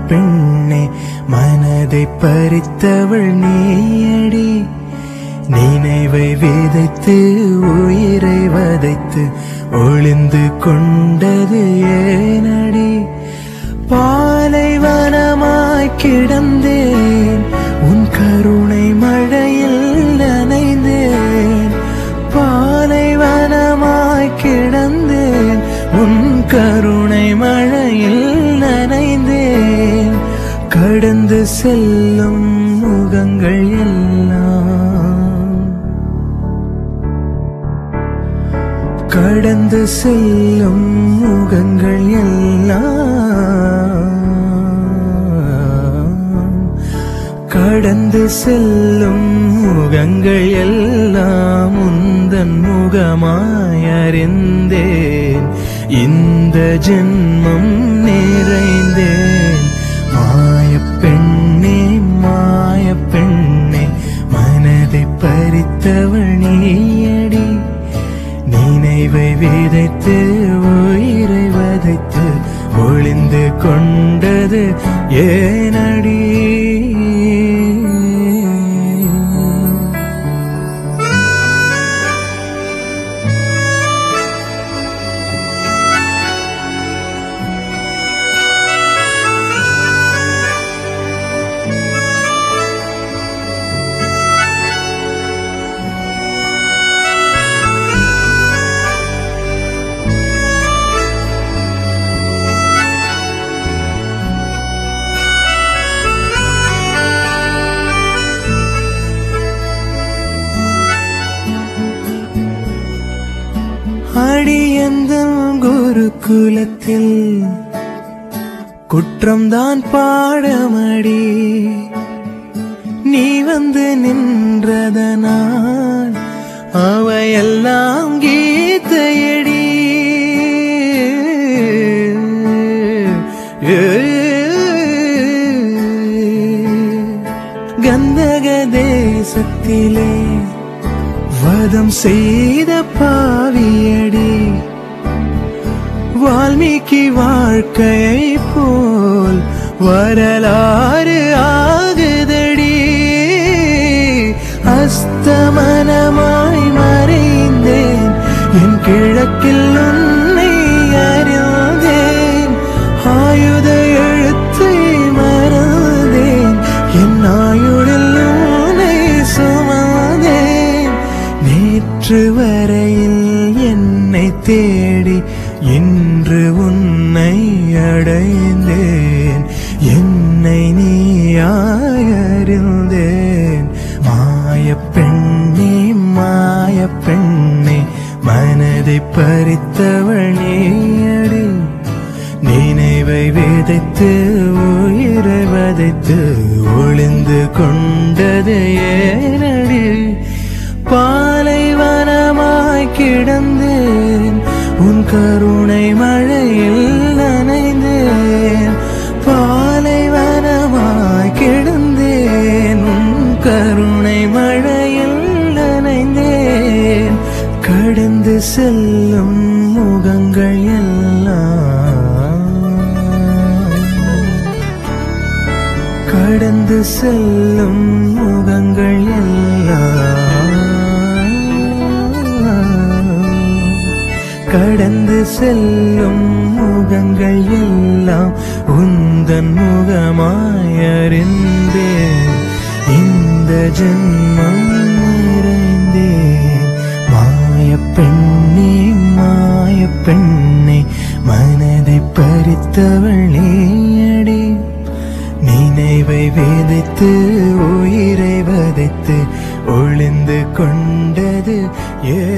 பெண்ணே மனதை பறித்தவள் நீயடி நினைவை விதைத்து உயிரை வதைத்து ஒளிந்து கொண்டது ஏனடி பாலைவனமாய் கிடந்தேன் உன் கருணை மழையில் நனைந்தேன் பாலைவனமாய் கிடந்தேன் உன் கருணை மழையில் நனைந்தேன் கடந்து செல்லும் முகங்கள் எல்லாம் கடந்து செல்லும் முகங்கள் எல்லாம் கடந்து செல்லும் முகங்கள் எல்லாம் உந்தன் முகமாய் அறிந்தேன் இந்த ஜென்மம் நிறைந்தேன் மாய பெண்ணே மாய பெண்ணே மனதை பறித்தவள் நீயடி நினைவை விதைத்து உயிரை வதைத்து ஒளிந்து கொண்டது ஏனடி அடியந்த குருகுலத்தில் குற்றம்தான் பாடமடி நீ வந்து நின்றதனால் அவையெல்லாம் கீதையடி கந்தக தேசத்திலே வதம் செய்த பாவியடி வால்மீகி வாழ்க்கையை போல் வரலாறு ஆகுதடி அஸ்தமனமாய் மறைந்தேன் என் கிழக்கில் உன்னை அறிந்தேன் ஆயுத எழுத்தை மறந்தேன் என் ஆயுளில் உன்னை சுமந்தேன் நேற்று வரையில் என்னை தேடி இன்று உன்னை அடைந்தேன் என்னை நீயாய் அறிந்தேன் மாய பெண்ணே மாய பெண்ணே மனதை பறித்தவள் நீயடி நினைவை விதைத்து உயிரை வதைத்து ஒளிந்து கொண்டது ஏனடி பாலைவனமாய் கிடந்தேன் உன் கருணை மழையில் நனைந்தேன் பாலைவனமாய் கிடந்தேன் உன் கருணை மழையில் நனைந்தேன் கடந்து செல்லும் முகங்கள் எல்லாம் கடந்து செல்லும் முகங்கள் எல்லாம் கடந்து செல்லும் முகங்கள் எல்லாம் உந்தன் முகமாய் அறிந்தேன் இந்த ஜென்மம் நிறைந்தேன் மாய பெண்ணே மாய பெண்ணே மனதை பறித்தவள் நீயடி நினைவை விதைத்து உயிரை வதைத்து ஒளிந்து கொண்டது ஏ